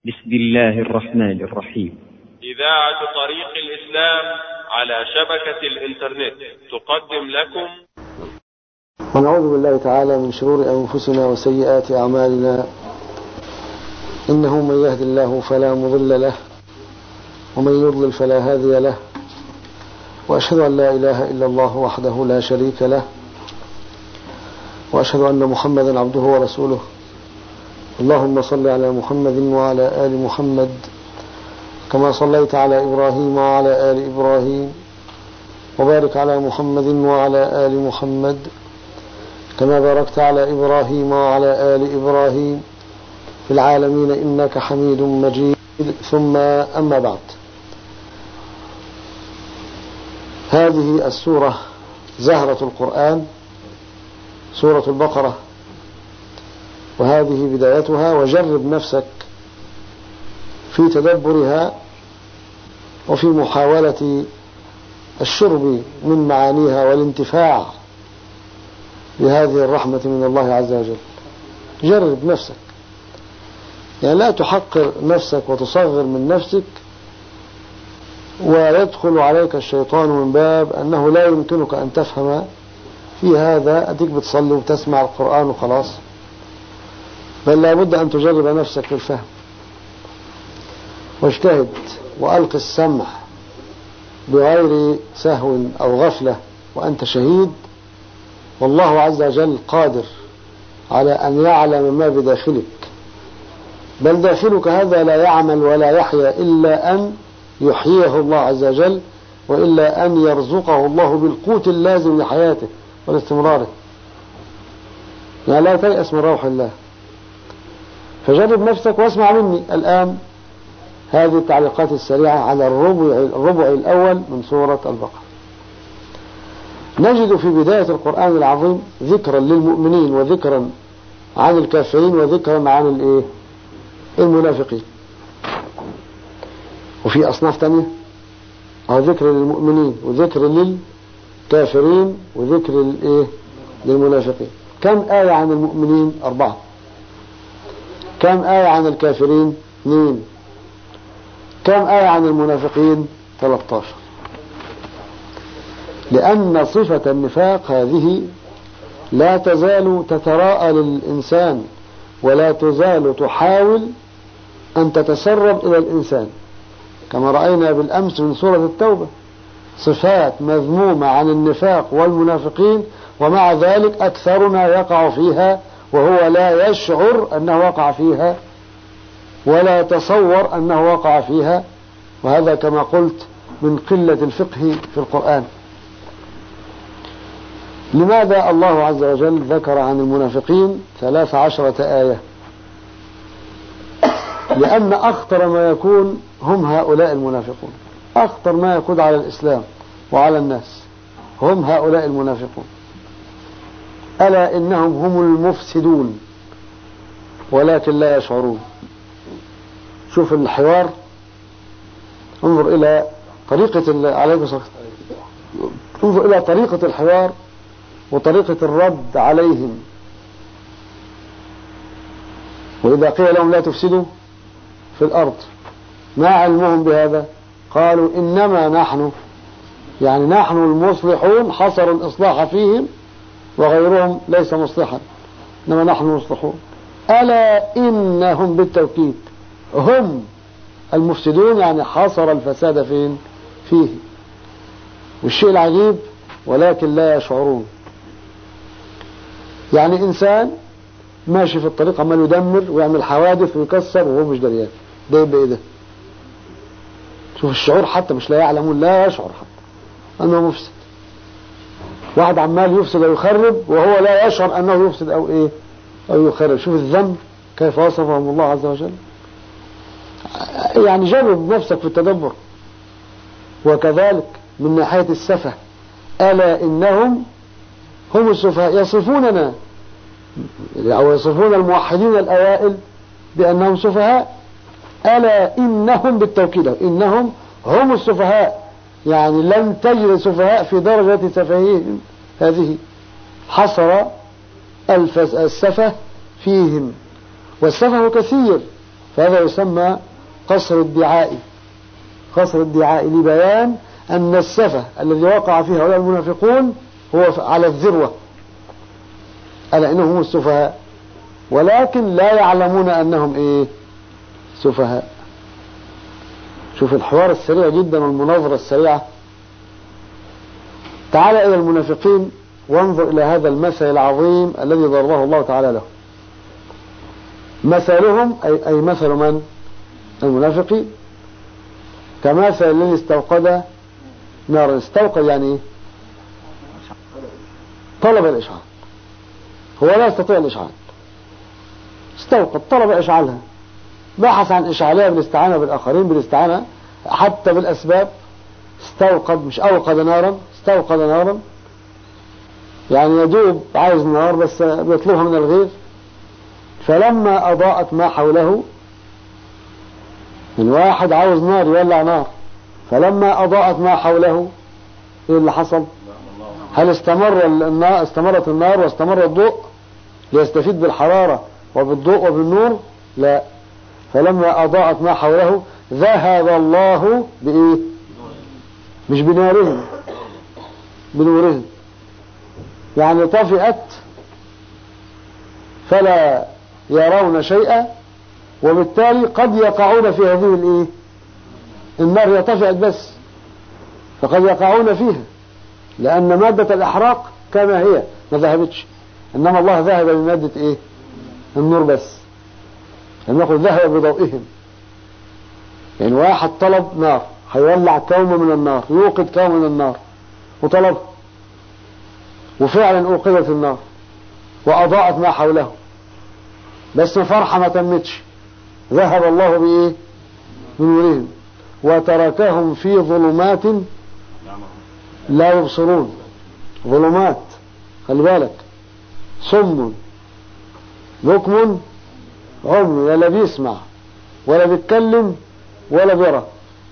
بسم الله الرحمن الرحيم إذاعة طريق الإسلام على شبكة الإنترنت تقدم لكم ونعوذ بالله تعالى من شرور أنفسنا وسيئات أعمالنا إنه من يهد الله فلا مضل له ومن يضلل فلا هادي له وأشهد أن لا إله إلا الله وحده لا شريك له وأشهد أن محمدا عبده ورسوله اللهم صل على محمد وعلى آل محمد كما صليت على إبراهيم وعلى آل إبراهيم وبارك على محمد وعلى آل محمد كما باركت على إبراهيم وعلى آل إبراهيم في العالمين إنك حميد مجيد ثم أما بعد هذه السورة زهرة القرآن سورة البقرة وهذه بدايتها وجرب نفسك في تدبرها وفي محاولة الشرب من معانيها والانتفاع بهذه الرحمة من الله عز وجل جرب نفسك يعني لا تحقر نفسك وتصغر من نفسك ويدخل عليك الشيطان من باب أنه لا يمكنك أن تفهم في هذا أديك بتصلي وتسمع القرآن وخلاص بل لابد أن تجرب نفسك في الفهم واجتهد وألق السمع بغير سهو أو غفلة وأنت شهيد والله عز وجل قادر على أن يعلم ما بداخلك بل داخلك هذا لا يعمل ولا يحيا إلا أن يحييه الله عز وجل وإلا أن يرزقه الله بالقوت اللازم لحياته ولاستمراره يعني لا تيأس من روح الله فجرب نفسك واسمع مني الآن هذه التعليقات السريعة على الربع, الربع الأول من سورة البقرة نجد في بداية القرآن العظيم ذكرا للمؤمنين وذكرا عن الكافرين وذكرا عن الايه المنافقين وفي أصناف تانية أو ذكر للمؤمنين وذكر للكافرين وذكر للايه للمنافقين كم آية عن المؤمنين أربعة كم آية عن الكافرين اثنين كم آية عن المنافقين 13 لأن صفة النفاق هذه لا تزال تتراءى للإنسان ولا تزال تحاول أن تتسرب إلى الإنسان كما رأينا بالأمس من سورة التوبة صفات مذمومة عن النفاق والمنافقين ومع ذلك أكثرنا يقع فيها وهو لا يشعر أنه وقع فيها ولا يتصور أنه وقع فيها وهذا كما قلت من قلة الفقه في القرآن لماذا الله عز وجل ذكر عن المنافقين ثلاث عشرة آية لأن أخطر ما يكون هم هؤلاء المنافقون أخطر ما يكون على الإسلام وعلى الناس هم هؤلاء المنافقون ألا إنهم هم المفسدون ولكن لا يشعرون شوف الحوار انظر إلى طريقة عليكم الصلاة انظر إلى طريقة الحوار وطريقة الرد عليهم وإذا قيل لهم لا تفسدوا في الأرض ما علمهم بهذا قالوا إنما نحن يعني نحن المصلحون حصر الإصلاح فيهم وغيرهم ليس مصلحا إنما نحن مصلحون ألا إنهم بالتوكيد هم المفسدون يعني حصر الفساد فين فيه والشيء العجيب ولكن لا يشعرون يعني إنسان ماشي في الطريق عمال يدمر ويعمل حوادث ويكسر وهو مش دريان ده يبقى ايه ده شوف الشعور حتى مش لا يعلمون لا يشعر حتى انه مفسد واحد عمال يفسد ويخرب وهو لا يشعر انه يفسد او ايه او يخرب شوف الذنب كيف وصفهم الله عز وجل يعني جرب نفسك في التدبر وكذلك من ناحية السفة ألا إنهم هم السفهاء يصفوننا أو يصفون الموحدين الأوائل بأنهم سفهاء ألا إنهم بالتوكيد إنهم هم السفهاء يعني لن تجد سفهاء في درجة سفههم هذه حصر السفه فيهم والسفه كثير فهذا يسمى قصر الدعاء قصر الدعاء لبيان أن السفه الذي وقع فيه هؤلاء المنافقون هو على الذروة ألا إنهم هم السفهاء ولكن لا يعلمون أنهم إيه سفهاء شوف الحوار السريع جدا والمناظرة السريعة تعال إلى المنافقين وانظر إلى هذا المثل العظيم الذي ضربه الله تعالى له مثلهم أي, أي مثل من المنافقين كمثل الذي استوقد نارا استوقد يعني إيه؟ طلب الإشعال هو لا يستطيع الإشعال استوقد طلب إشعالها بحث عن إشعالها بالاستعانة بالآخرين بالاستعانة حتى بالأسباب استوقد مش أوقد نارا استوقد نارا يعني يدوب عايز نار بس بيطلبها من الغير فلما أضاءت ما حوله من واحد عاوز نار يولع نار فلما أضاءت ما حوله إيه اللي حصل هل استمر النار استمرت النار واستمر الضوء ليستفيد بالحرارة وبالضوء وبالنور لا فلما أضاءت ما حوله ذهب الله بإيه مش بنارهم بنورهم يعني طفئت فلا يرون شيئا وبالتالي قد يقعون في هذه الايه النار هي طفئت بس فقد يقعون فيها لأن مادة الإحراق كما هي ما ذهبتش إنما الله ذهب بمادة إيه النور بس لم يقل ذهب بضوئهم يعني واحد طلب نار هيولع كوم من النار يوقد كوم من النار وطلب وفعلا أوقدت النار وأضاءت ما حوله بس فرحة ما تمتش ذهب الله بإيه بنورهم وتركهم في ظلمات لا يبصرون ظلمات خلي بالك صم بكم عمي لا بيسمع ولا بيتكلم ولا بيرى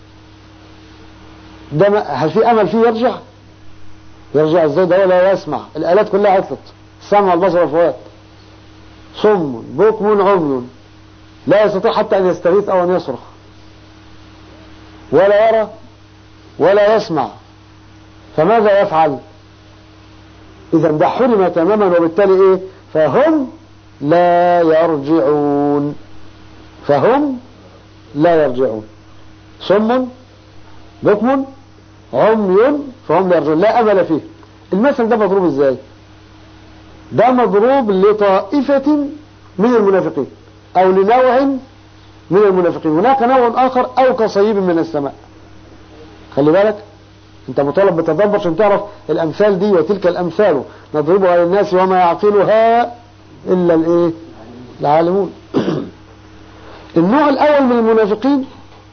ده هل في امل فيه يرجع يرجع ازاي ده ولا يسمع الالات كلها عطلت السمع والبصر والفؤاد صم بكم عمي لا يستطيع حتى ان يستغيث او ان يصرخ ولا يرى ولا يسمع فماذا يفعل اذا ده حرم تماما وبالتالي ايه فهم لا يرجعون فهم لا يرجعون صم بكم عمي فهم لا يرجعون لا امل فيه المثل ده مضروب ازاي ده مضروب لطائفة من المنافقين او لنوع من المنافقين هناك نوع اخر او كصيب من السماء خلي بالك انت مطالب بتدبر عشان تعرف الامثال دي وتلك الامثال نضربها للناس وما يعقلها الا الايه العالمون النوع الاول من المنافقين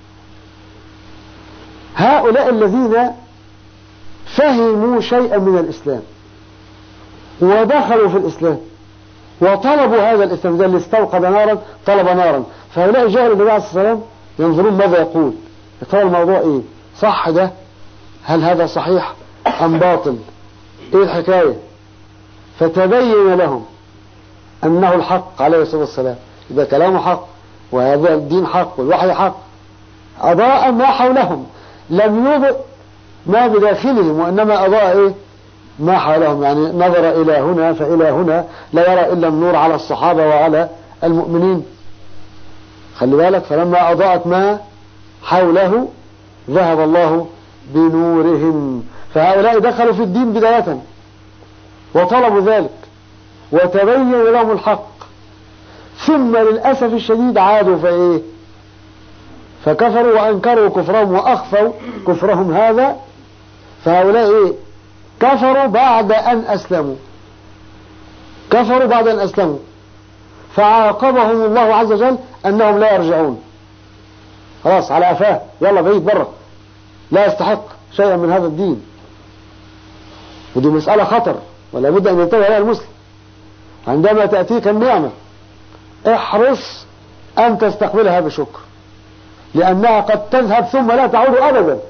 هؤلاء الذين فهموا شيئا من الاسلام ودخلوا في الاسلام وطلبوا هذا الاسلام ده اللي استوقد نارا طلب نارا فهؤلاء جاءوا للنبي عليه الصلاه والسلام ينظرون ماذا يقول يا ترى الموضوع ايه صح ده هل هذا صحيح أم باطل إيه الحكاية فتبين لهم أنه الحق عليه الصلاة والسلام إذا كلامه حق وهذا الدين حق والوحي حق أضاء ما حولهم لم يضئ ما بداخلهم وإنما أضاء إيه ما حولهم يعني نظر إلى هنا فإلى هنا لا يرى إلا النور على الصحابة وعلى المؤمنين خلي بالك فلما أضاءت ما حوله ذهب الله بنورهم فهؤلاء دخلوا في الدين بداية وطلبوا ذلك وتبين لهم الحق ثم للأسف الشديد عادوا فإيه فكفروا وأنكروا كفرهم وأخفوا كفرهم هذا فهؤلاء إيه كفروا بعد أن أسلموا كفروا بعد أن أسلموا فعاقبهم الله عز وجل أنهم لا يرجعون خلاص على أفاه يلا بعيد بره لا يستحق شيئا من هذا الدين ودي مسألة خطر ولا بد أن ينتبه إليها المسلم عندما تأتيك النعمة احرص أن تستقبلها بشكر لأنها قد تذهب ثم لا تعود أبدا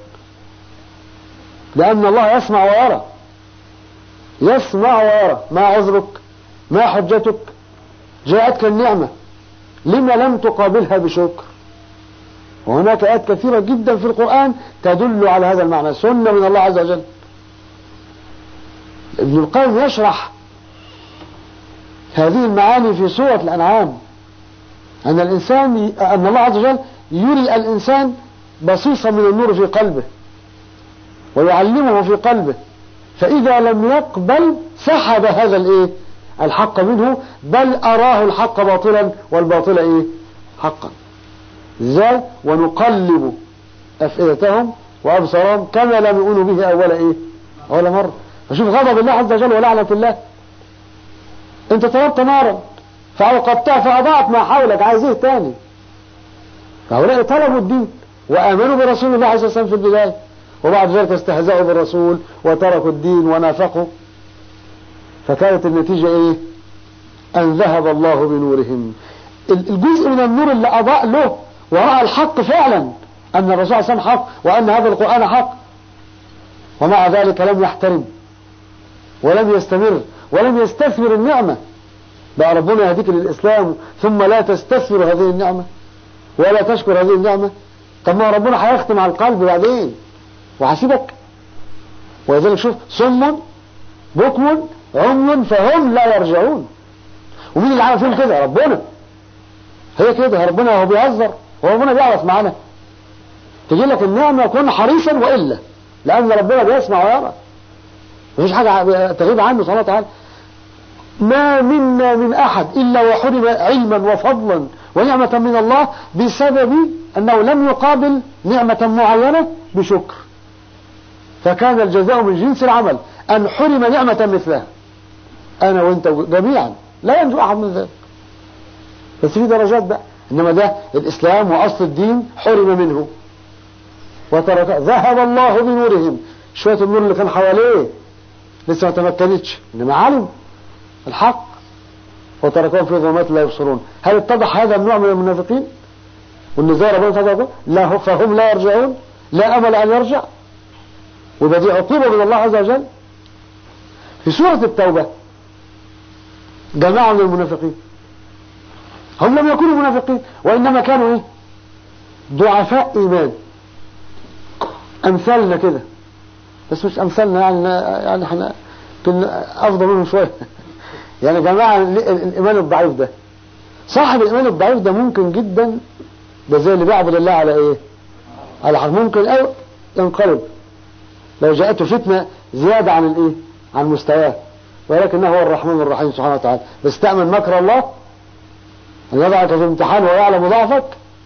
لأن الله يسمع ويرى يسمع ويرى ما عذرك ما حجتك جاءتك النعمة لما لم تقابلها بشكر وهناك آيات كثيرة جدا في القرآن تدل على هذا المعنى سنة من الله عز وجل ابن القيم يشرح هذه المعاني في سورة الأنعام أن الإنسان أن الله عز وجل يري الإنسان بصيصة من النور في قلبه ويعلمه في قلبه فإذا لم يقبل سحب هذا الإيه الحق منه بل أراه الحق باطلا والباطل إيه حقا ازاي ونقلب أفئدتهم وأبصارهم كما لم يؤمنوا به أول إيه أول مرة فشوف غضب الله عز وجل ولعنة الله انت طلبت نارا فأوقدتها فأضاعت ما حولك عايز ايه تاني فهؤلاء طلبوا الدين وآمنوا برسول الله عليه الصلاة والسلام في البداية وبعد ذلك استهزأوا بالرسول وتركوا الدين ونافقوا فكانت النتيجة ايه أن ذهب الله بنورهم الجزء من النور اللي أضاء له ورأى الحق فعلا أن الرسول صلى الله عليه وسلم حق وأن هذا القرآن حق ومع ذلك لم يحترم ولم يستمر ولم يستثمر النعمة بقى ربنا يهديك للإسلام ثم لا تستثمر هذه النعمة ولا تشكر هذه النعمة طب ما ربنا هيختم على القلب بعدين وحسيبك ولذلك شوف صم بكم عمي فهم لا يرجعون ومين اللي عمل فيهم كده ربنا هي كده ربنا هو بيهزر هو ربنا بيعرف معانا تجي لك النعمة يكون حريصا وإلا لأن ربنا بيسمع ويرى مفيش حاجة تغيب عنه سبحانه وتعالى ما منا من أحد إلا وحرم علما وفضلا ونعمة من الله بسبب أنه لم يقابل نعمة معينة بشكر فكان الجزاء من جنس العمل أن حرم نعمة مثلها أنا وأنت جميعا لا ينجو أحد من ذلك بس في درجات بقى إنما ده الإسلام وأصل الدين حرم منه وترك ذهب الله بنورهم شوية النور اللي كان حواليه لسه ما تمكنتش إنما علم الحق وتركهم في ظلمات لا يبصرون هل اتضح هذا النوع من المنافقين والنزار ربنا تعالى لا فهم لا يرجعون لا أمل أن يرجع ويبقى دي عقوبة من الله عز وجل في سورة التوبة جماعة من المنافقين هم لم يكونوا منافقين وإنما كانوا إيه ضعفاء إيمان أمثالنا كده بس مش أمثالنا يعني يعني احنا كنا أفضل منهم شوية يعني جماعة الإيمان الضعيف ده صاحب الإيمان الضعيف ده ممكن جدا ده زي اللي بيعبد الله على إيه على حق ممكن أو ينقلب لو جاءته فتنة زيادة عن الإيه عن مستواه ولكنه هو الرحمن الرحيم سبحانه وتعالى بس تأمن مكر الله أن يضعك في امتحان ويعلم ضعفك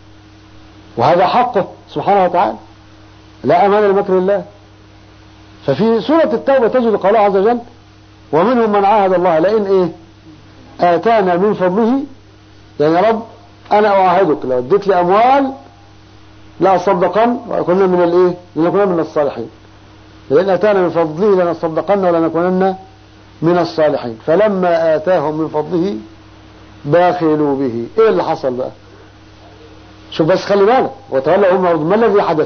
وهذا حقه سبحانه وتعالى لا أمان لمكر الله ففي سورة التوبة تجد قوله عز وجل ومنهم من عاهد الله لئن ايه آتانا من فضله يعني يا رب أنا أعاهدك لو اديت لي أموال لا أصدقن وكنا من الايه لنكون من الصالحين لئن آتانا من فضله لنصدقن ولنكونن من الصالحين فلما آتاهم من فضله باخلوا به ايه اللي حصل بقى شوف بس خلي بالك وتولوا هم ما الذي حدث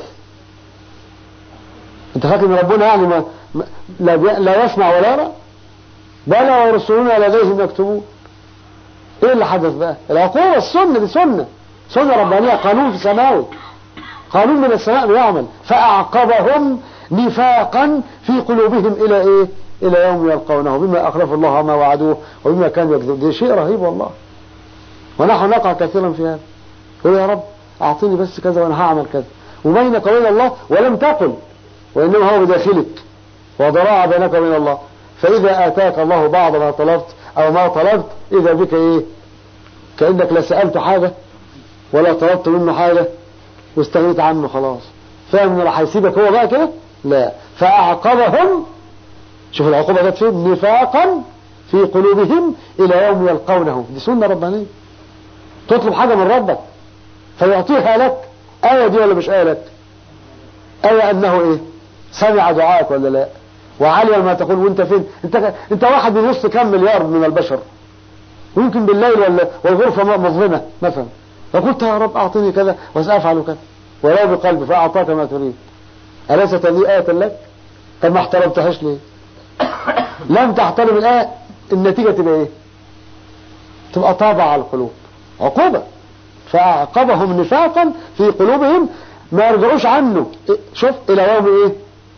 انت فاكر ان ربنا يعني ما لا, لا يسمع ولا يرى بلى ورسولنا لديهم يكتبون ايه اللي حدث بقى العقوبة السنة دي سنة سنة ربانية قانون في سماوي قانون من السماء بيعمل فأعقبهم نفاقا في قلوبهم إلى إيه إلى يوم يلقونه بما أخلفوا الله ما وعدوه وبما كانوا يكذبون ده شيء رهيب والله ونحن نقع كثيرا في هذا قل يا رب أعطيني بس كذا وأنا هعمل كذا وبينك وبين الله ولم تقل وإنما هو بداخلك وضراع بينك وبين الله فإذا آتاك الله بعض ما طلبت أو ما طلبت إذا بك إيه كأنك لا سألت حاجة ولا طلبت منه حاجة واستغنيت عنه خلاص فاهم انه راح يسيبك هو بقى كده لا فأعقبهم شوف العقوبة جت فين نفاقا في قلوبهم إلى يوم يلقونه دي سنة ربانية تطلب حاجة من ربك فيعطيها لك آية دي ولا مش آية لك آية أنه إيه سمع دعاءك ولا لا وعلم ما تقول وانت فين انت انت واحد من وسط كم مليار من البشر ويمكن بالليل ولا والغرفة مظلمة مثلا فقلت يا رب أعطني كذا وسأفعل كذا ولو بقلب فأعطاك ما تريد أليست هذه آية لك طب ما احترمتهاش ليه لم تحترم الآية النتيجة تبقى ايه تبقى طابع على القلوب عقوبة فأعقبهم نفاقا في قلوبهم ما يرجعوش عنه شوف إلى يوم إيه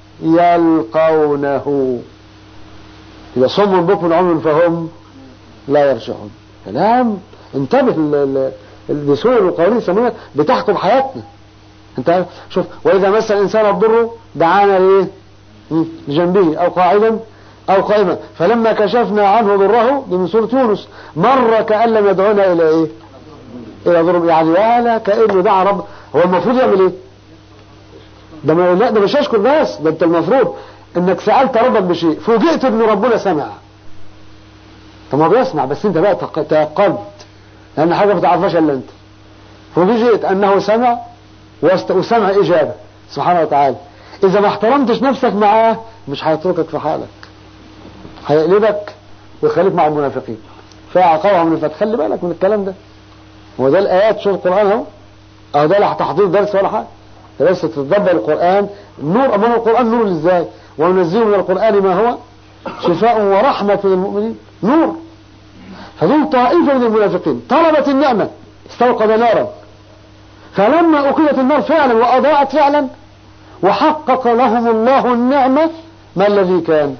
يلقونه إذا صم بكم عمر فهم لا يرجعون كلام انتبه الدسور والقوانين السماوية بتحكم حياتنا انت شوف وإذا مس الإنسان الضر دعانا لإيه لجنبه أو قاعدا أو قائما فلما كشفنا عنه ضره دي من سورة يونس مر كأن لم يدعونا إلى إيه إلى ضر يعني ولا كأنه دعا رب هو المفروض يعمل إيه ده ما لا ده مش يشكر بس ده انت المفروض انك سألت ربك بشيء فوجئت ان ربنا سمع طب ما بيسمع بس انت بقى تيقنت لان حاجه ما تعرفهاش الا انت فوجئت انه سمع وسمع اجابه سبحانه وتعالى اذا ما احترمتش نفسك معاه مش هيتركك في حالك هيقلبك ويخليك مع المنافقين فعقبهم النفاق خلي بالك من الكلام ده هو ده الايات شو القران اهو اهو ده لا تحضير درس ولا حاجه بس تتدبر القران نور امام القران نور ازاي وننزل من القران ما هو شفاء ورحمه للمؤمنين نور فدول طائفه من المنافقين طلبت النعمه استوقد نارا فلما أقيمت النار فعلا وأضاءت فعلا وحقق لهم الله النعمة ما الذي كان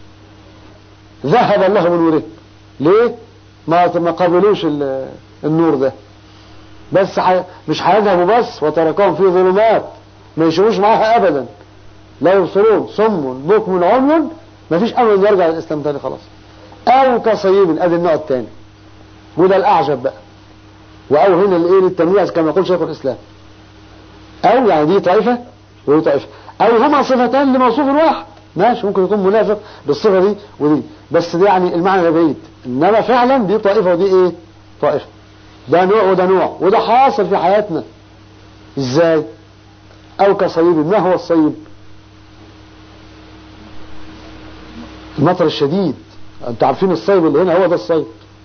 ذهب الله بنوره ليه ما ما قبلوش النور ده بس حي... مش هيذهبوا بس وتركهم في ظلمات ما يشوفوش معاها ابدا لا يبصرون صم بكم عمي ما فيش امل يرجع للاسلام تاني خلاص او كصيب ادي النوع الثاني وده الاعجب بقى واو هنا الايه للتمييز كما يقول شيخ الاسلام او يعني دي طائفه ودي طائفه او هما صفتان لموصوف واحد ماشي ممكن يكون منافق بالصفه دي ودي بس دي يعني المعنى ده بعيد انما فعلا دي طائفه ودي ايه طائفه ده نوع وده نوع وده حاصل في حياتنا ازاي او كصيب ما هو الصيب المطر الشديد انتوا عارفين الصيب اللي هنا هو ده الصيب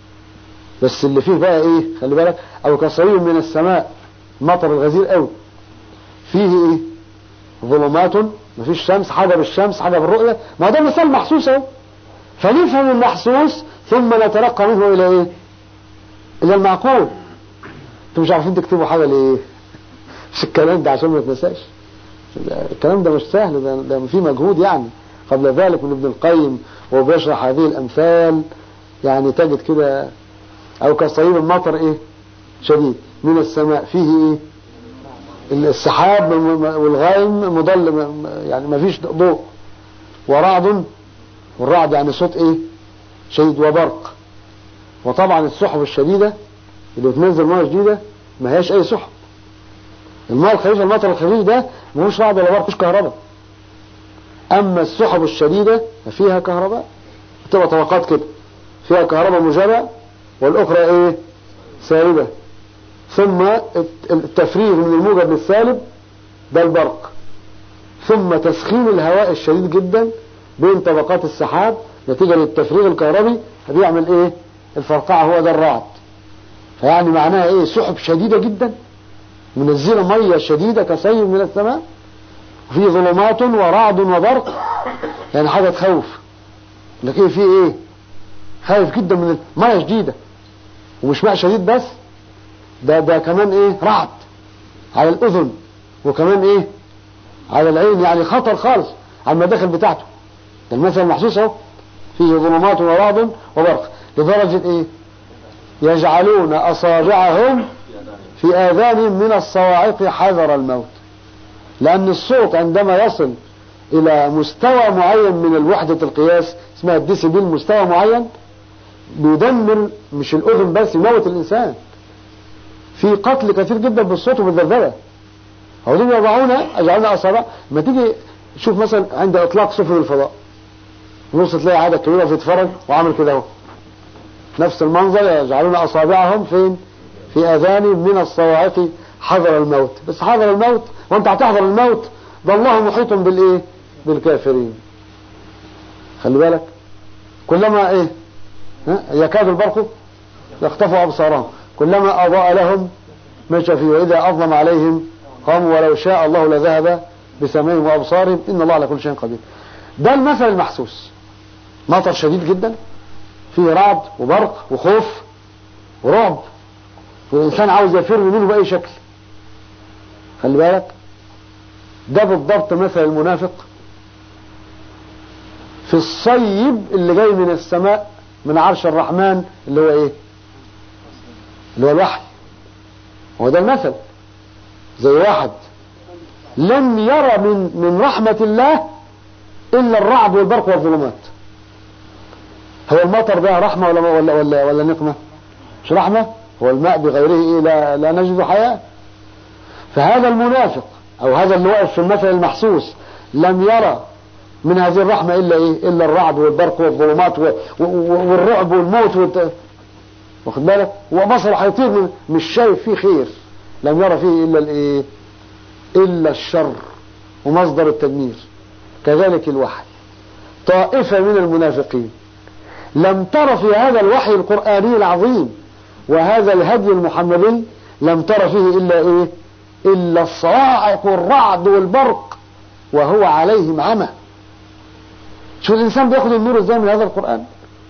بس اللي فيه بقى ايه خلي بالك او كصيب من السماء مطر الغزير قوي فيه ايه ظلمات مفيش شمس حاجة بالشمس حاجة بالرؤية ما ده مثال محسوس اهو فنفهم المحسوس ثم نترقى منه الى ايه الى المعقول انتوا مش عارفين تكتبوا حاجة ليه مش الكلام ده عشان ما يتنساش الكلام ده مش سهل ده, ده فيه مجهود يعني قبل ذلك من ابن القيم وهو بيشرح هذه الامثال يعني تجد كده او كصيب المطر ايه شديد من السماء فيه ايه السحاب والغيم مضل يعني ما فيش ضوء ورعد والرعد يعني صوت ايه شديد وبرق وطبعا السحب الشديدة اللي بتنزل ميه شديدة ما هياش اي سحب الماء الخفيف المطر الخفيف ده ملوش رعد ولا برق مش كهرباء اما السحب الشديدة فيها كهرباء بتبقى طبقات كده فيها كهرباء موجبة والاخرى ايه سالبة ثم التفريغ من الموجب للسالب ده البرق ثم تسخين الهواء الشديد جدا بين طبقات السحاب نتيجة للتفريغ الكهربي بيعمل ايه الفرقعة هو ده الرعد فيعني معناها ايه سحب شديدة جدا منزلة مية شديدة كسيل من السماء وفي ظلمات ورعد وبرق يعني حاجة تخوف لكن في ايه خايف جدا من المية شديدة ومش ماء شديد بس ده ده كمان ايه رعد على الاذن وكمان ايه على العين يعني خطر خالص على المداخل بتاعته ده المثل المحسوس اهو فيه ظلمات ورعد وبرق لدرجة ايه يجعلون اصابعهم في اذانهم من الصواعق حذر الموت لان الصوت عندما يصل الى مستوى معين من الوحدة القياس اسمها الديسيبل مستوى معين بيدمر مش الاذن بس يموت الانسان في قتل كثير جدا بالصوت وبالذبذبه هو دول يضعون يجعلون اصابع ما تيجي شوف مثلا عند اطلاق سفن الفضاء نص تلاقي عدد كبير بيتفرج وعامل كده اهو نفس المنظر يجعلون اصابعهم فين في اذانهم من الصواعق حذر الموت بس حذر الموت وانت هتحذر الموت ده الله محيط بالايه بالكافرين خلي بالك كلما ايه ها يكاد البرق يخطف ابصارهم كلما أضاء لهم مشى فيه وإذا أظلم عليهم قاموا ولو شاء الله لذهب بسمعهم وأبصارهم إن الله على كل شيء قدير ده المثل المحسوس مطر شديد جدا فيه رعد وبرق وخوف ورعب والإنسان عاوز يفر منه بأي شكل خلي بالك ده بالضبط مثل المنافق في الصيب اللي جاي من السماء من عرش الرحمن اللي هو ايه اللي هو الوحي هو ده المثل زي واحد لم يرى من من رحمة الله إلا الرعد والبرق والظلمات هو المطر ده رحمة ولا ولا ولا, ولا نقمة مش رحمة هو الماء بغيره إيه لا, لا نجد حياة فهذا المنافق أو هذا اللي واقف في المثل المحسوس لم يرى من هذه الرحمة إلا إيه إلا الرعد والبرق والظلمات والرعب والموت والت... واخد بالك وبصره هيطير من مش شايف فيه خير لم يرى فيه إلا الإيه إلا الشر ومصدر التدمير كذلك الوحي طائفة من المنافقين لم تر في هذا الوحي القرآني العظيم وهذا الهدي المحمدي لم تر فيه إلا إيه إلا الصواعق والرعد والبرق وهو عليهم عمى شو الإنسان بياخد النور ازاي من هذا القرآن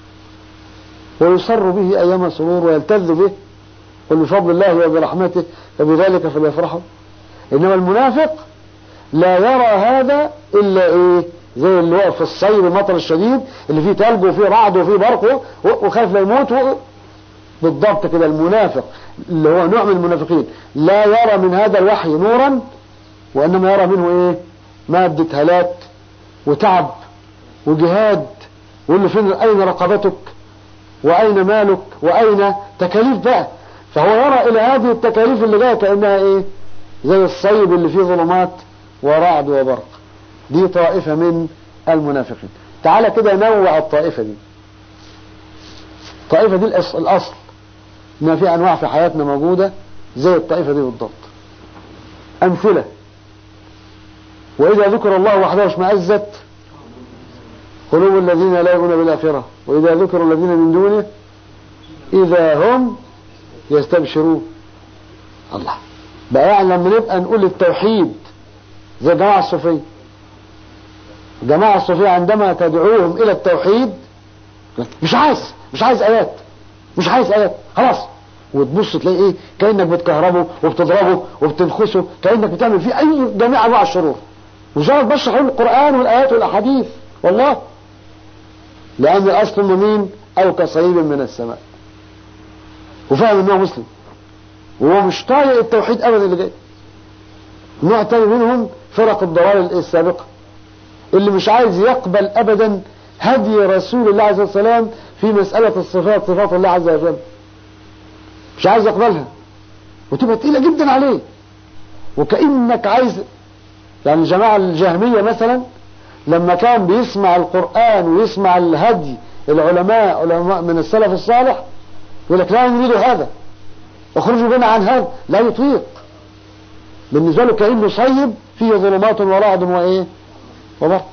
ويسر به أيام سرور ويلتذ به قل بفضل الله وبرحمته فبذلك فليفرحوا إنما المنافق لا يرى هذا إلا إيه زي اللي واقف في الصيب المطر الشديد اللي فيه تلج وفيه رعد وفيه برق وخايف لا يموت بالضبط كده المنافق اللي هو نوع من المنافقين لا يرى من هذا الوحي نورا وإنما يرى منه إيه مادة هلاك وتعب وجهاد ويقول له فين أين رقبتك وأين مالك وأين تكاليف بقى فهو يرى إلى هذه التكاليف اللي جاية كأنها إيه زي الصيب اللي فيه ظلمات ورعد وبرق دي طائفة من المنافقين تعالى كده نوع الطائفة دي الطائفة دي الأصل, الأصل ما في أنواع في حياتنا موجودة زي الطائفة دي بالضبط أمثلة وإذا ذكر الله وحده اشمأزت قلوب الذين لا يؤمنون بالآخرة وإذا ذكروا الذين من دونه إذا هم يستبشرون الله بقى يعني لما نبقى نقول التوحيد زي الجماعة الصوفية الجماعة الصوفية عندما تدعوهم إلى التوحيد مش عايز مش عايز آيات مش عايز آيات خلاص وتبص تلاقي ايه كأنك بتكهربه وبتضربه وبتنخسه كأنك بتعمل فيه أي جميع أنواع الشرور مجرد بشرح القرآن والآيات والأحاديث والله لأن الأصل من مين أو كصيب من السماء وفاهم أنه مسلم وهو مش طايق التوحيد أبدا اللي جاي نوع تاني منهم فرق الضلال السابقة اللي مش عايز يقبل أبدا هدي رسول الله عليه السلام في مسألة الصفات صفات الله عز وجل مش عايز يقبلها وتبقى تقيلة جدا عليه وكأنك عايز يعني الجماعة الجهمية مثلا لما كان بيسمع القرآن ويسمع الهدي العلماء علماء من السلف الصالح يقول لك لا نريد هذا اخرجوا بنا عن هذا لا يطيق بالنسبة له كأنه صيب فيه ظلمات ورعد وإيه وبرق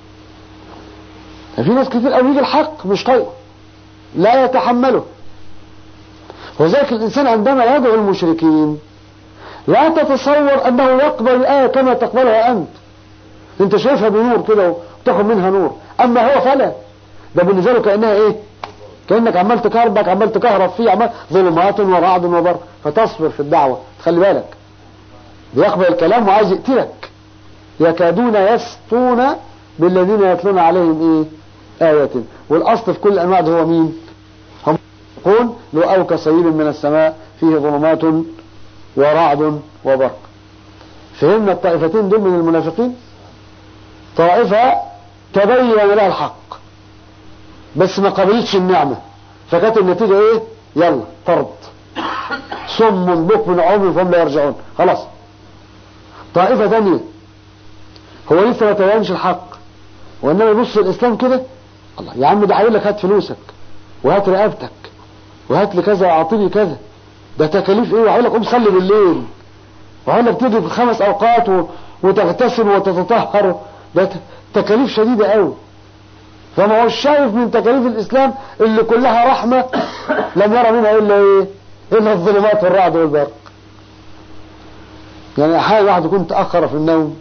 ففي ناس كتير قوي يجي الحق مش طيب لا يتحمله وذلك الإنسان عندما يدعو المشركين لا تتصور أنه يقبل الآية كما تقبلها أنت أنت شايفها بنور كده وتاخد منها نور أما هو فلا ده بالنسبة له كأنها إيه كأنك عمال تكهربك عمال تكهرب فيه عمال ظلمات ورعد وبرق فتصبر في الدعوة خلي بالك بيقبل الكلام وعايز يقتلك يكادون يسطون بالذين يتلون عليهم ايه آية والأصل في كل الأنواع ده هو مين هم يقول لو أو كصيب من السماء فيه ظلمات ورعد وبرق فهمنا الطائفتين دول من المنافقين طائفة تبين لها الحق بس ما قبلتش النعمة فكانت النتيجة ايه يلا طرد صم بكم عمي فهم لا يرجعون خلاص طائفة ثانية هو لسه ما تبينش الحق وانما يبص الاسلام كده الله يا عم ده هيقول لك هات فلوسك وهات رقبتك وهات لي كذا اعطيني كذا ده تكاليف ايه وهقول لك قوم صلي بالليل وهقول لك تيجي في خمس اوقات و... وتغتسل وتتطهر ده تكاليف شديدة قوي فما هو شايف من تكاليف الاسلام اللي كلها رحمة لم يرى منها الا ايه الا الظلمات والرعد والبرق يعني احيانا واحد يكون تاخر في النوم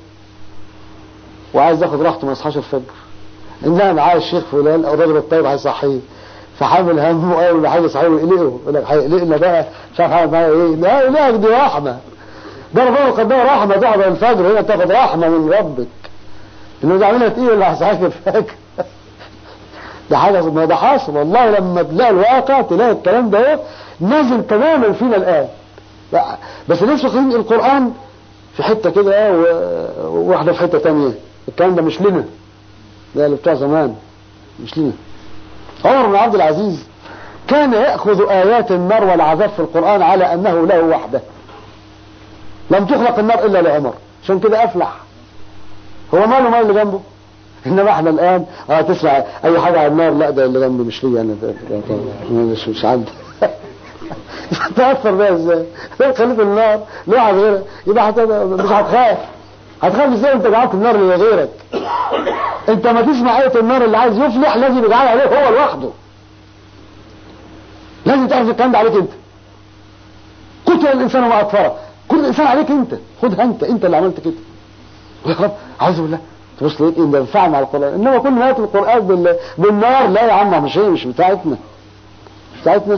وعايز ياخد راحته ما يصحاش الفجر ان انا عايز الشيخ فلان او الراجل الطيب هيصحيه فحامل همه اول ما حاجه صاحبه يقلقه يقول لك هيقلقنا بقى مش عارف هعمل معايا ايه لا لا دي رحمه ده ربنا قدام رحمه تقعد الفجر هنا تاخد رحمه من ربك انه ده عاملها تقيل اللي هصحيك الفجر ده حاجه ما ده حاصل والله لما تلاقي الواقع تلاقي الكلام ده اهو نازل تماما فينا الان لا، بس الناس واخدين القران في حته كده و- وواحده في حته تانية الكلام ده مش لنا ده اللي بتوع زمان مش لنا عمر بن عبد العزيز كان يأخذ آيات النار والعذاب في القرآن على أنه له وحده لم تخلق النار إلا لعمر عشان كده أفلح هو ماله مال اللي جنبه إنما احنا الآن اه تسمع أي حاجة على النار لا ده اللي جنبي مش ليا أنا ده ده- ده- مش مش عندي تأثر بيها ازاي؟ لو خليت النار لواحد غيرك يبقى هت- مش هتخاف هتخاف ازاي انت جعلت النار لغيرك انت ما تسمع آية النار اللي عايز يفلح لازم يجعل عليه هو لوحده لازم تعرف الكلام ده عليك انت قتل الانسان وما اكفره كل انسان عليك انت خدها انت انت اللي عملت كده يا رب اعوذ بالله تبص لقيت ان ده ينفع مع القران انما كل ما ياتي القران بال... بالنار لا يا عم مش هي مش بتاعتنا مش بتاعتنا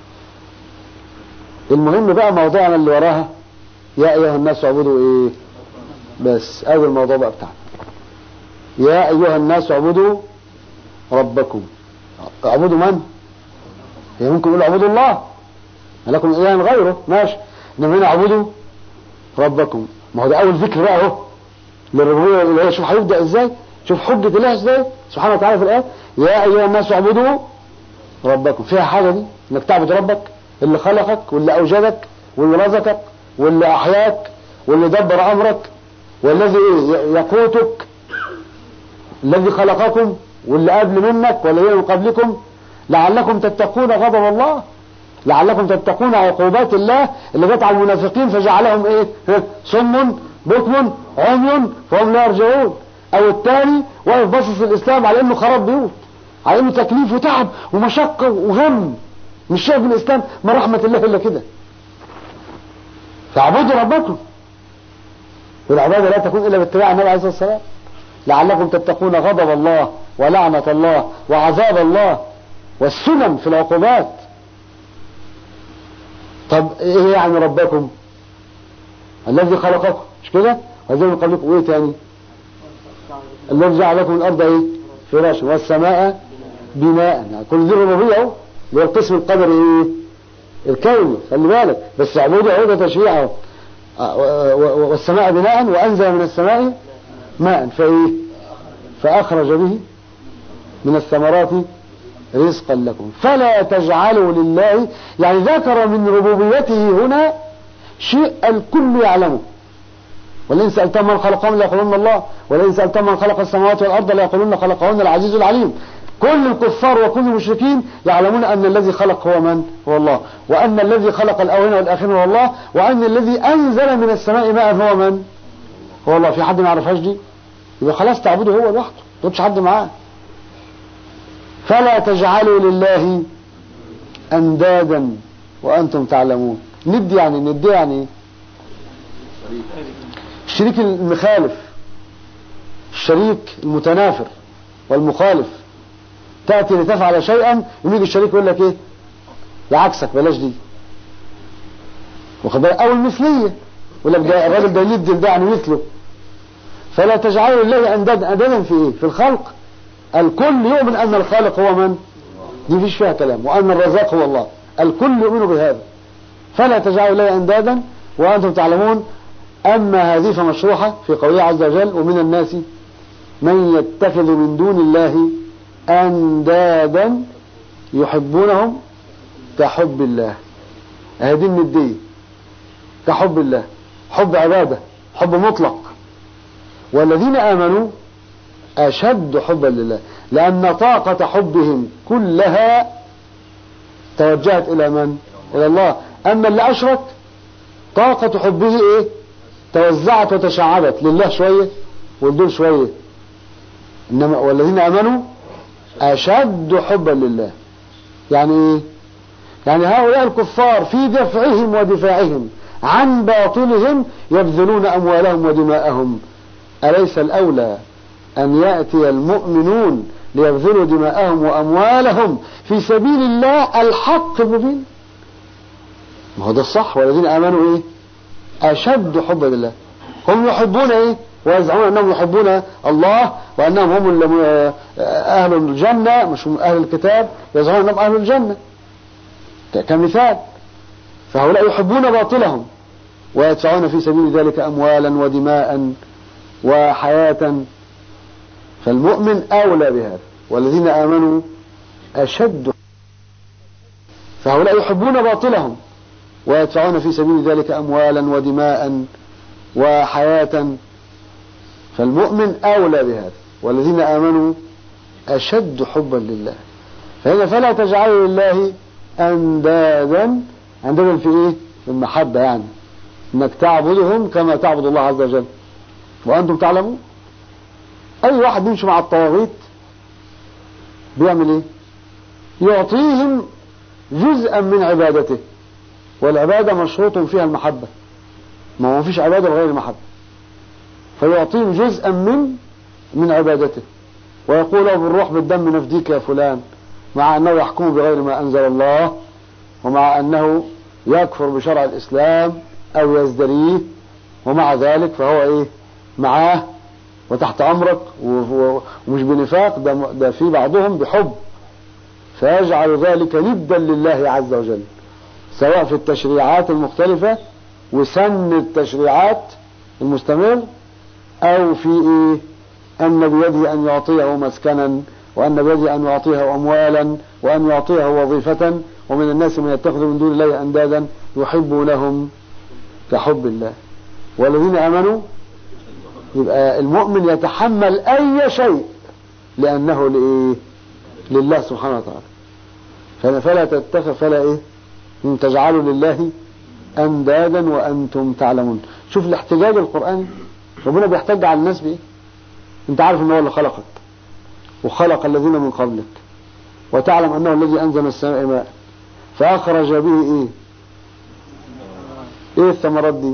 المهم بقى موضوعنا اللي وراها يا ايها الناس اعبدوا ايه بس ادي الموضوع بقى بتاعنا يا ايها الناس اعبدوا ربكم اعبدوا من هي ممكن يقول اعبدوا الله ما لكم اله غيره ماشي انما هنا اعبدوا ربكم ما هو ده اول ذكر بقى اهو للربوبيه والالوهيه شوف هيبدا ازاي شوف حجه الله ازاي سبحانه وتعالى في الايه يا ايها الناس اعبدوا ربكم فيها حاجه دي انك تعبد ربك اللي خلقك واللي اوجدك واللي رزقك واللي احياك واللي دبر امرك والذي إيه؟ يقوتك الذي خلقكم واللي قبل منك والذين من قبلكم لعلكم تتقون غضب الله لعلكم تتقون عقوبات الله اللي جت على المنافقين فجعلهم ايه ها؟ صم بكم عمي فهم لا يرجعون او الثاني واقف باصص الاسلام على انه خراب بيوت على انه تكليف وتعب ومشقه وغم مش شايف الاسلام ما رحمه الله الا كده فاعبدوا ربكم والعباده لا تكون الا باتباع النبي عليه الصلاه والسلام لعلكم تتقون غضب الله ولعنه الله وعذاب الله والسنن في العقوبات طب ايه يعني ربكم الذي خلقكم مش كده والذي من قبلكم وايه تاني الذي جعل لكم الارض ايه فراشا والسماء بناء يعني كل دي ربوبيه اهو اللي هو القسم القدري ايه الكوني خلي بالك بس اعبدوا اهو ده تشريع اهو آه، و- و- والسماء بناء وانزل من السماء ماء فايه فاخرج به من الثمرات رزقا لكم فلا تجعلوا لله يعني ذكر من ربوبيته هنا شيء الكل يعلمه ولئن سألتم من خلقهم ليقولون الله ولئن سألتم من خلق السماوات والأرض ليقولون خلقهن العزيز العليم كل الكفار وكل المشركين يعلمون أن الذي خلق هو من هو الله وأن الذي خلق الأولين والآخرين هو الله وأن الذي أنزل من السماء ماء هو من هو الله في حد ما يعرفهاش دي يبقى خلاص تعبده هو لوحده ما تقولش حد معاه فلا تجعلوا لله أندادا وأنتم تعلمون ند يعني ند يعني إيه؟ الشريك المخالف الشريك المتنافر والمخالف تأتي لتفعل شيئا يجي الشريك يقول لك ايه لعكسك بلاش دي واخد بالك او المثلية يقول لك ده الراجل ده ند ده يعني مثله فلا تجعلوا لله اندادا اندادا في ايه في الخلق الكل يؤمن ان الخالق هو من دي مفيش فيها كلام وان الرزاق هو الله الكل يؤمن بهذا فلا تجعلوا لله اندادا وانتم تعلمون اما هذه فمشروحه في قوله عز وجل ومن الناس من يتخذ من دون الله اندادا يحبونهم كحب الله هذه النديه كحب الله حب عباده حب مطلق والذين امنوا أشد حبا لله لأن طاقة حبهم كلها توجهت إلى من؟ إلى الله أما اللي أشرك طاقة حبه إيه؟ توزعت وتشعبت لله شوية ولدول شوية إنما والذين آمنوا أشد حبا لله يعني إيه؟ يعني هؤلاء الكفار في دفعهم ودفاعهم عن باطلهم يبذلون أموالهم ودماءهم أليس الأولى أن يأتي المؤمنون ليبذلوا دماءهم وأموالهم في سبيل الله الحق المبين ما هو ده الصح والذين آمنوا إيه أشد حبا لله هم يحبون إيه ويزعمون أنهم يحبون الله وأنهم هم اللي أهل الجنة مش هم أهل الكتاب يزعمون أنهم أهل الجنة كمثال فهؤلاء يحبون باطلهم ويدفعون في سبيل ذلك أموالا ودماء وحياة فالمؤمن أولى بهذا والذين آمنوا أشد فهؤلاء يحبون باطلهم ويدفعون في سبيل ذلك أموالا ودماء وحياة فالمؤمن أولى بهذا والذين آمنوا أشد حبا لله فهنا فلا تجعلوا لله أندادا أندادا في إيه؟ في المحبة يعني إنك تعبدهم كما تعبد الله عز وجل وأنتم تعلمون أي واحد يمشي مع الطواغيت بيعمل إيه؟ يعطيهم جزءا من عبادته والعبادة مشروط فيها المحبة ما هو فيش عبادة بغير المحبة فيعطيهم جزءا من من عبادته ويقول له بالروح بالدم نفديك يا فلان مع أنه يحكم بغير ما أنزل الله ومع أنه يكفر بشرع الإسلام أو يزدريه ومع ذلك فهو إيه معاه وتحت أمرك ومش بنفاق ده, ده في بعضهم بحب فيجعل ذلك ندا لله عز وجل سواء في التشريعات المختلفة وسن التشريعات المستمر أو في إيه أن بيده أن يعطيه مسكنا وأن بيده أن يعطيه أموالا وأن يعطيه وظيفة ومن الناس من يتخذ من دون الله أندادا يحبونهم كحب الله والذين آمنوا يبقى المؤمن يتحمل أي شيء لأنه لإيه لله سبحانه وتعالى فلا تتخذ فلا إيه إن تجعلوا لله أندادا وأنتم تعلمون شوف الاحتجاج القرآني ربنا بيحتج على الناس بإيه أنت عارف أنه هو اللي خلقك وخلق الذين من قبلك وتعلم أنه الذي أنزل السماء ماء فأخرج به إيه إيه الثمرات دي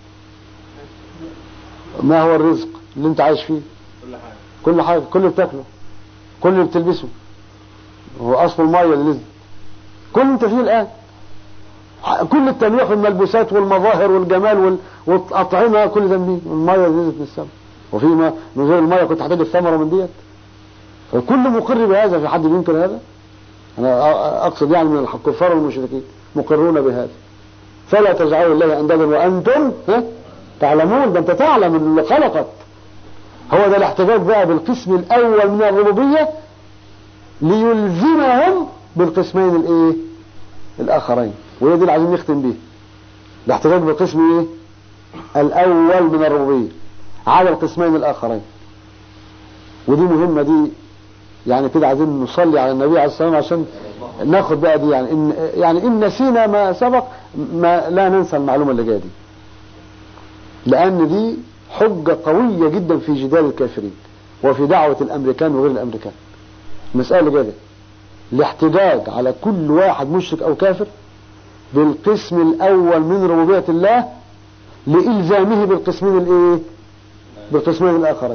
ما هو الرزق اللي أنت عايش فيه كل حاجة كل اللي بتاكله كل اللي بتلبسه هو أصل المية اللي نزل كل انت فيه الآن كل التنويع في الملبوسات والمظاهر والجمال والأطعمة كل ده منين المية اللي نزلت من السماء وفي ما من غير المية كنت هتجد الثمرة من ديت فكل مقر بهذا في حد ينكر هذا أنا أقصد يعني من الكفار والمشركين مقرون بهذا فلا تجعلوا الله أندادا وأنتم ها تعلمون ده أنت تعلم اللي خلقك هو ده الاحتجاج بقى بالقسم الأول من الربوبية ليلزمهم بالقسمين الايه الآخرين وهي دي اللي عايزين نختم بيه الاحتجاج بالقسم ايه الأول من الربوبية على القسمين الآخرين ودي مهمة دي يعني كده عايزين نصلي على النبي عليه الصلاة والسلام عشان ناخد بقى دي يعني إن يعني إن نسينا ما سبق ما لا ننسى المعلومة اللي جاية دي لأن دي حجة قوية جدا في جدال الكافرين وفي دعوة الأمريكان وغير الأمريكان المسألة اللي جاية الاحتجاج على كل واحد مشرك أو كافر بالقسم الأول من ربوبية الله لإلزامه بالقسمين الإيه؟ بالقسمين الآخرين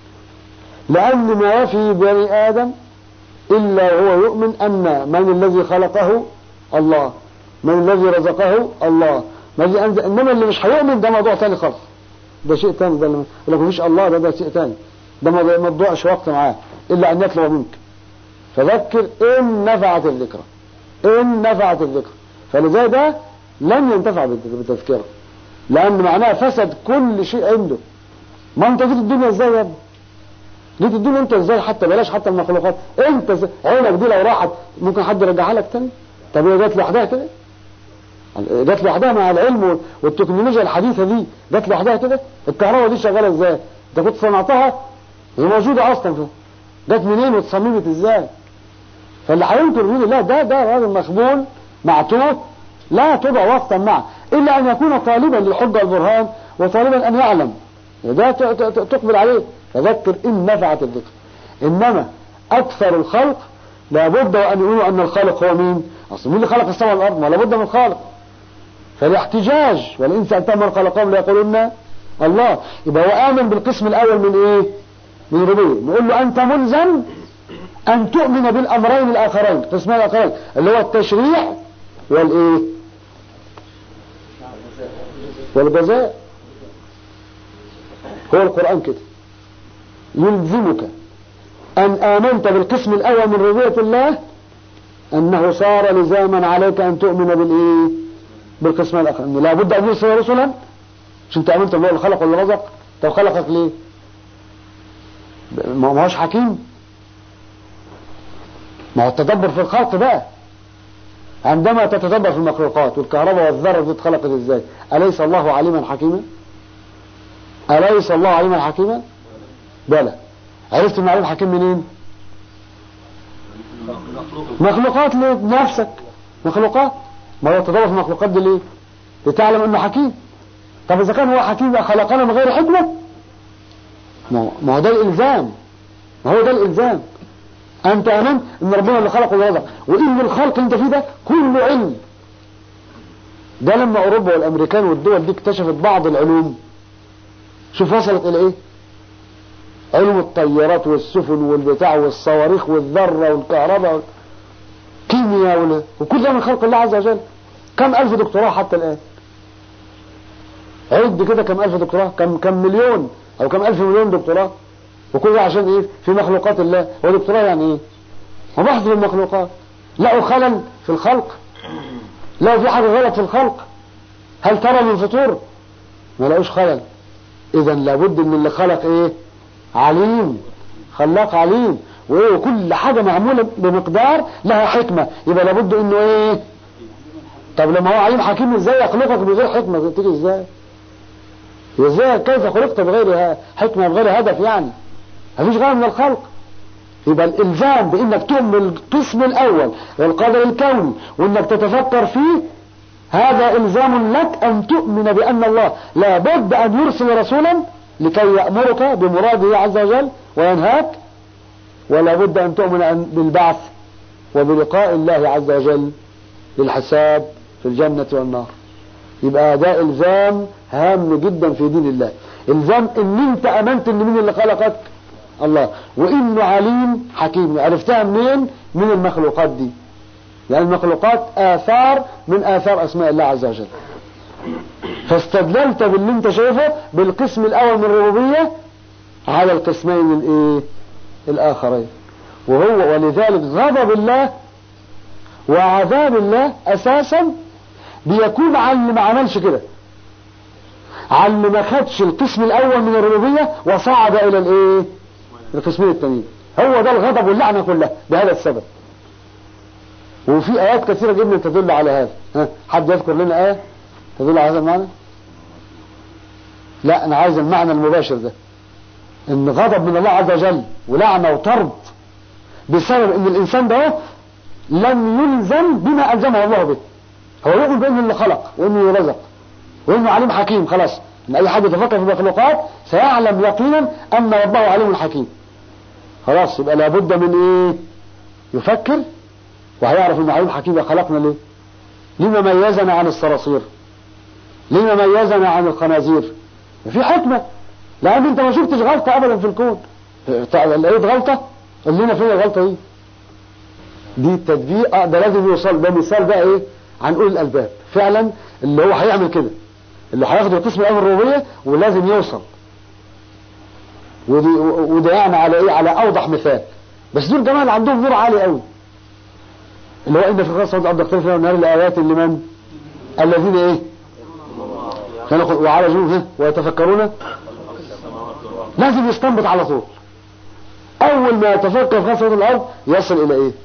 لأن ما في بني آدم إلا هو يؤمن أن من الذي خلقه الله من الذي رزقه الله ما الذي أنزل إنما اللي مش هيؤمن ده موضوع ثاني خالص ده شيء ثاني ده لو مفيش الله ده ده شيء ثاني ده ما تضيعش وقت معاه إلا أن يطلب منك فذكر إن نفعت الذكرى إن نفعت الذكرى فلذلك ده لن ينتفع بالتذكرة لأن معناها فسد كل شيء عنده ما أنت جيت الدنيا إزاي يا ابني جيت الدنيا أنت إزاي حتى بلاش حتى المخلوقات أنت ز... عينك دي لو راحت ممكن حد يرجعها لك تاني طب هي جت لوحدها كده جت لوحدها مع العلم والتكنولوجيا الحديثة دي جت لوحدها كده الكهرباء دي شغالة إزاي أنت كنت صنعتها هي موجودة أصلا في جت منين واتصممت إزاي فاللي هينكر دين الله ده ده راجل مخبول معتوه لا تضع وقتا معه إلا أن يكون طالبا للحجة والبرهان وطالبا أن يعلم ده تقبل عليه فذكر إن نفعت الذكر إنما أكثر الخلق لابد وأن يقولوا أن الخالق هو مين أصل مين اللي خلق السماء والأرض ما لابد من خالق فالاحتجاج ولئن سألتهم من خلقهم ليقولون الله يبقى هو آمن بالقسم الأول من إيه من الربوبية نقول له أنت ملزم أن تؤمن بالأمرين الآخرين قسمين الآخرين اللي هو التشريع والإيه والجزاء هو القرآن كده يلزمك أن آمنت بالقسم الأول من ربوبية الله أنه صار لزاما عليك أن تؤمن بالإيه بالقسم الآخر أنه لابد أن يرسل رسلا مش أنت آمنت بالله اللي خلق واللي رزق طب خلقك ليه ما هوش حكيم ما هو التدبر في الخلق بقى عندما تتدبر في المخلوقات والكهرباء والذرة دي اتخلقت ازاي أليس الله عليما حكيما أليس الله عليما حكيما بلى عرفت ان عليم حكيم منين مخلوقات لنفسك مخلوقات ما هو التدبر في المخلوقات دي ليه لتعلم انه حكيم طب اذا كان هو حكيم خلقنا من غير حكمة ما هو ده الالزام ما هو ده الالزام انت امنت ان ربنا اللي خلق ورزق وان الخلق اللي انت فيه ده كله علم ده لما اوروبا والامريكان والدول دي اكتشفت بعض العلوم شوف وصلت الى ايه علوم الطيارات والسفن والبتاع والصواريخ والذرة والكهرباء والكيمياء وكل ده من خلق الله عز وجل كم ألف دكتوراه حتى الآن عد كده كم ألف دكتوراه كم كم مليون أو كم ألف مليون دكتوراه وكل ده عشان إيه في مخلوقات الله هو دكتوراه يعني إيه هو بحث في المخلوقات لقوا خلل في الخلق لقوا في حاجة غلط في الخلق هل ترى من فطور ما لقوش خلل إذا لابد من اللي خلق إيه عليم خلاق عليم وايه وكل حاجة معمولة بمقدار لها حكمة يبقى لابد انه ايه طب لما هو عليم حكيم ازاي يخلقك بغير حكمة تيجي ازاي ازاي كيف خلقت بغير حكمة بغير هدف يعني مفيش غير من الخلق يبقى الالزام بانك تؤمن بالقسم الاول والقدر الكوني وانك تتفكر فيه هذا الزام لك ان تؤمن بان الله لابد ان يرسل رسولا لكي يأمرك بمراده عز وجل وينهاك ولا بد أن تؤمن بالبعث وبلقاء الله عز وجل للحساب في الجنة والنار يبقى ده إلزام هام جدا في دين الله إلزام إن أنت أمنت إن مين اللي خلقك الله وإنه عليم حكيم عرفتها منين من المخلوقات دي يعني المخلوقات آثار من آثار أسماء الله عز وجل فاستدللت باللي انت شايفه بالقسم الاول من الربوبية على القسمين الايه الاخرين وهو ولذلك غضب الله وعذاب الله اساسا بيكون على اللي ما عملش كده على اللي ما خدش القسم الاول من الربوبية وصعد الى الايه القسمين التانيين هو ده الغضب واللعنة كلها بهذا السبب وفي ايات كثيرة جدا تدل على هذا ها حد يذكر لنا ايه تدل على هذا المعنى لا انا عايز المعنى المباشر ده ان غضب من الله عز وجل ولعنة وطرد بسبب ان الانسان ده لم يلزم بما الزمه الله به هو يؤمن بانه اللي خلق وانه رزق وانه عليم حكيم خلاص ان اي حد يتفكر في المخلوقات سيعلم يقينا ان ربه عليم حكيم خلاص يبقى لابد من ايه يفكر وهيعرف انه عليم حكيم خلقنا ليه لما ميزنا عن الصراصير لما ميزنا عن الخنازير في حكمة لأن أنت ما شفتش غلطة أبدا في الكون لقيت غلطة قال لنا فين الغلطة دي دي التدبير ده لازم يوصل ده مثال بقى ايه عن اولي الالباب فعلا اللي هو هيعمل كده اللي هياخد القسم الاول الربوبيه ولازم يوصل ودي وده يعني على ايه على اوضح مثال بس دول جماعه عندهم نور عالي قوي اللي هو ان في خاصه الارض اختلف فيها النار الايات لمن الذين ايه كانوا وعلى جنوبه ويتفكرون لازم يستنبط على طول اول ما يتفكر في خاصه الارض يصل الى ايه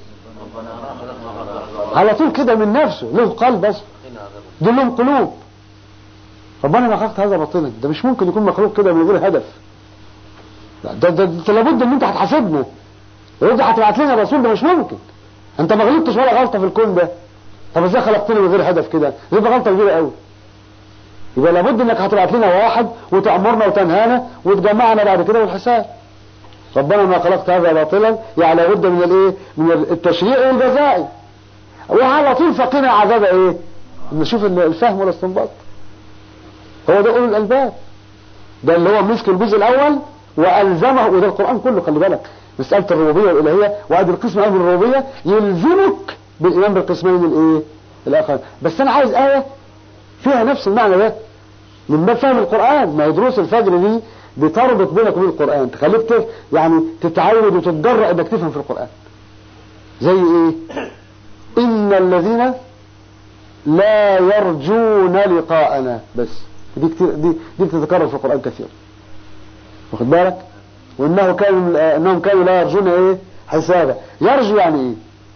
على طول كده من نفسه له قلب بس دول لهم قلوب ربنا ما خلقت هذا باطلا ده مش ممكن يكون مخلوق كده من غير هدف ده ده, ده لابد ان انت هتحاسبه وانت هتبعت لنا رسول ده مش ممكن انت ما غلطتش ولا غلطه في الكون ده طب ازاي خلقتني من غير هدف كده يبقى غلطه كبيره قوي يبقى لابد انك هتبعت لنا واحد وتأمرنا وتنهانا وتجمعنا بعد كده والحساب ربنا ما خلقت هذا باطلا يعني لابد من الايه من التشريع والجزاء وعلى طول فقنا عذاب ايه نشوف الفهم والاستنباط هو ده اولو الالباب ده اللي هو مسك الجزء الاول والزمه وده القران كله خلي بالك مسألة الربوبية والإلهية وأدي القسم الأول من الربوبية يلزمك بالإيمان بالقسمين الإيه الآخر بس أنا عايز آية فيها نفس المعنى ده من باب فهم القرآن ما هي دروس الفجر دي بتربط بينك وبين القرآن تخليك تف يعني تتعود وتتجرأ انك تفهم في القرآن زي ايه ان الذين لا يرجون لقاءنا بس دي كتير دي دي بتتكرر في القرآن كثير واخد بالك وانه كان انهم كانوا لا يرجون ايه حسابا يرجو يعني ايه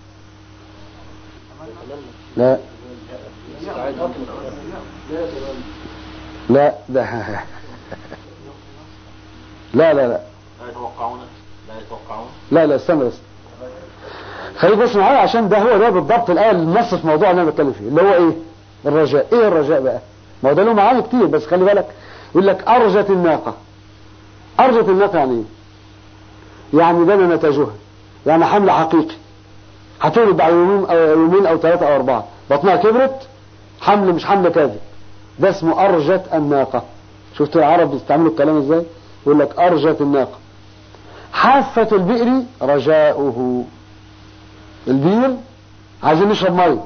لا لا ده لا لا لا لا يتوقعون لا يتوقعون لا لا استنى بس خليك بس معايا عشان ده هو ده بالضبط الآية النص في الموضوع اللي انا بتكلم فيه اللي هو ايه الرجاء ايه الرجاء بقى ما هو ده له معاني كتير بس خلي بالك يقول لك ارجت الناقة ارجت الناقة يعني ايه يعني بنى نتاجها يعني حمل حقيقي هتولد بعد يومين او يومين او ثلاثة او اربعة بطنها كبرت حمل مش حمل كاذب ده اسمه ارجت الناقة شفت العرب بيستعملوا الكلام ازاي يقول لك ارجت الناقة حافة البئر رجاؤه البير عايزين نشرب ميه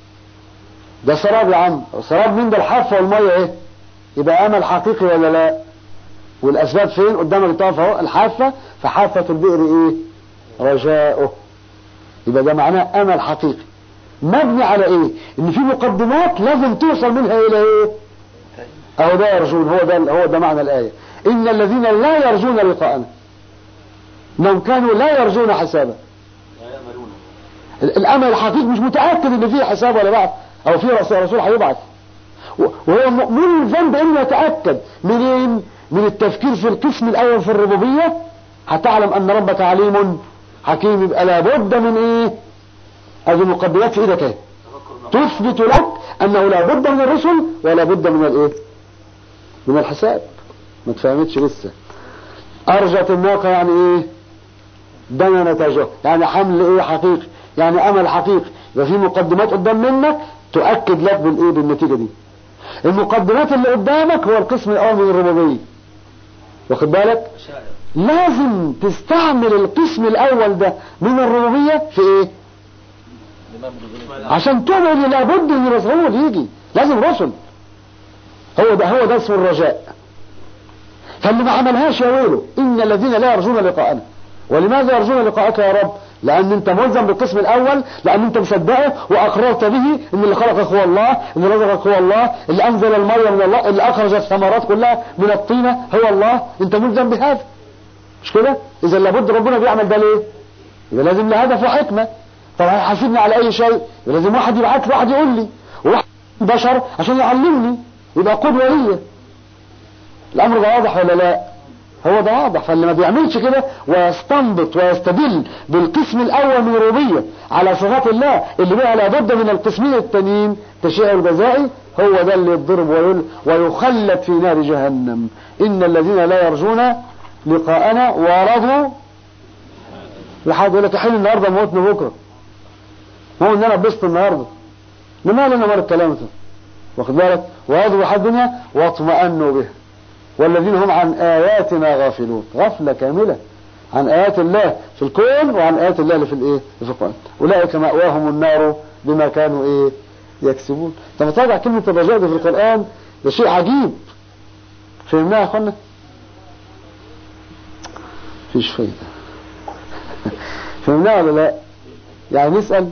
ده سراب يا عم سراب مين ده الحافة والمية ايه يبقى امل حقيقي ولا لا والاسباب فين قدامك تقف اهو الحافة فحافة البئر ايه رجاؤه يبقى ده معناه امل حقيقي مبني على ايه ان في مقدمات لازم توصل منها الى ايه اهو ده يرجون هو ده هو ده معنى الايه ان الذين لا يرجون لقاءنا انهم كانوا لا يرجون حسابا لا يأملون ال- الامل الحقيقي مش متاكد ان فيه حساب ولا بعث او في رسول رسول هيبعث و- وهو مؤمن الذنب انه يتاكد منين من التفكير في القسم الاول في الربوبيه هتعلم ان ربك عليم حكيم يبقى لابد من ايه ادي مقدمات في ايدك اهي تثبت لك انه لا بد من الرسل ولا بد من الايه من الحساب ما تفهمتش لسه ارجت الناقه يعني ايه دنا نتاجه يعني حمل ايه حقيقي يعني امل حقيقي يبقى في مقدمات قدام منك تؤكد لك بالايه بالنتيجه دي المقدمات اللي قدامك هو القسم الاول من الربوبيه واخد بالك مشاعر لازم تستعمل القسم الاول ده من الربوبيه في ايه الإمام بدون عشان تؤمن لابد ان رسول يجي لازم رسل هو ده هو ده اسم الرجاء فاللي ما عملهاش يا ويله ان الذين لا يرجون لقاءنا ولماذا يرجون لقاءك يا رب لان انت ملزم بالقسم الاول لان انت مصدقه واقررت به ان اللي خلقك هو الله اللي رزقك هو الله اللي انزل الميه من الله اللي اخرج الثمرات كلها من الطينه هو الله انت ملزم بهذا مش كده اذا لابد ربنا بيعمل ده ليه يبقى لازم له هدف وحكمه طب هيحاسبني على اي شيء يبقى لازم واحد يبعت لي واحد يقول لي وواحد بشر عشان يعلمني يبقى قدوه ليا الامر ده واضح ولا لا هو ده واضح فاللي ما بيعملش كده ويستنبط ويستدل بالقسم الاول من الربوبيه على صفات الله اللي بقى لابد من القسمين التانيين تشريع الجزائي هو ده اللي يتضرب ويل- ويخلد في نار جهنم ان الذين لا يرجون لقاءنا ورضوا لحد يقول لك حين النهارده موتنا بكره هو ان انا لبست النهارده لما لنا مر الكلام ده واخد بالك وهذا حد الدنيا واطمأنوا به والذين هم عن آياتنا غافلون غفلة كاملة عن آيات الله في الكون وعن آيات الله اللي في الإيه في القرآن أولئك مأواهم النار بما كانوا إيه يكسبون لما تراجع كلمة الرجاء دي في القرآن ده شيء عجيب فهمناها يا أخوانا فيش فايدة فهمناها ولا لا يعني نسأل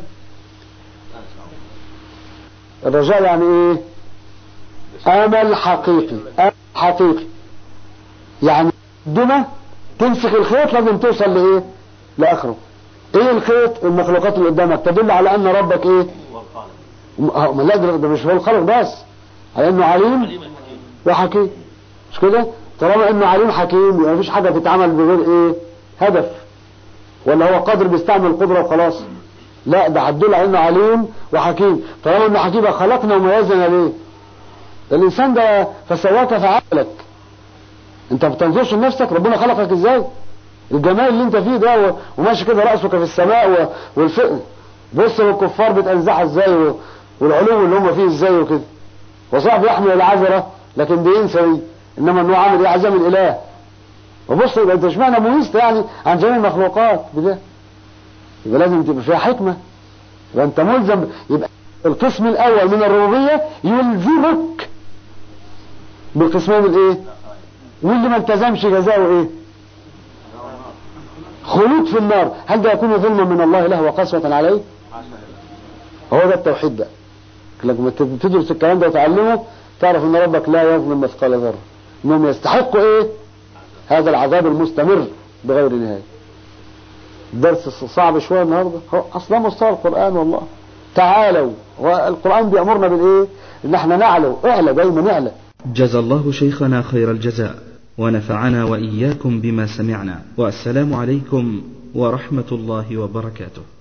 الرجاء يعني ايه امل حقيقي امل حقيقي يعني دمى تمسك الخيط لازم توصل لايه لاخره ايه الخيط المخلوقات اللي قدامك تدل على ان ربك ايه م- ما لا ده ده مش هو الخلق بس على انه عليم عليم الحكيم وحكيم مش كده طالما انه عليم حكيم يبقى مفيش حاجه تتعمل بغير ايه هدف ولا هو قادر بيستعمل القدره وخلاص لا ده هتدل على انه عليم وحكيم طالما انه حكيم يبقى خلقنا وميزنا ليه الانسان ده فسواك فعلك انت ما بتنظرش لنفسك ربنا خلقك ازاي الجمال اللي انت فيه ده و- وماشي كده راسك في السماء و- والفئن بص للكفار بتنزعها ازاي و- والعلو اللي هم فيه ازاي وكده وصعب يحمل العذرة لكن بينسى دي انما انه عامل ايه عزم الاله وبص يبقى انت اشمعنى ميزت يعني عن جميع المخلوقات بده يبقى لازم تبقى فيها حكمة يبقى انت ملزم يبقى القسم الاول من الربوبية يلزمك بالقسمين الايه واللي ما التزمش جزاؤه ايه خلود في النار هل ده يكون ظلما من الله له وقسوة عليه هو ده التوحيد ده لما تدرس الكلام ده وتعلمه تعرف ان ربك لا يظلم مثقال ذرة انهم يستحقوا ايه هذا العذاب المستمر بغير نهاية درس صعب شوية النهاردة هو اصلا مستوى القرآن والله تعالوا والقرآن بيأمرنا بالايه ان احنا نعلو اعلى دايما نعلى جزى الله شيخنا خير الجزاء ونفعنا وإياكم بما سمعنا والسلام عليكم ورحمة الله وبركاته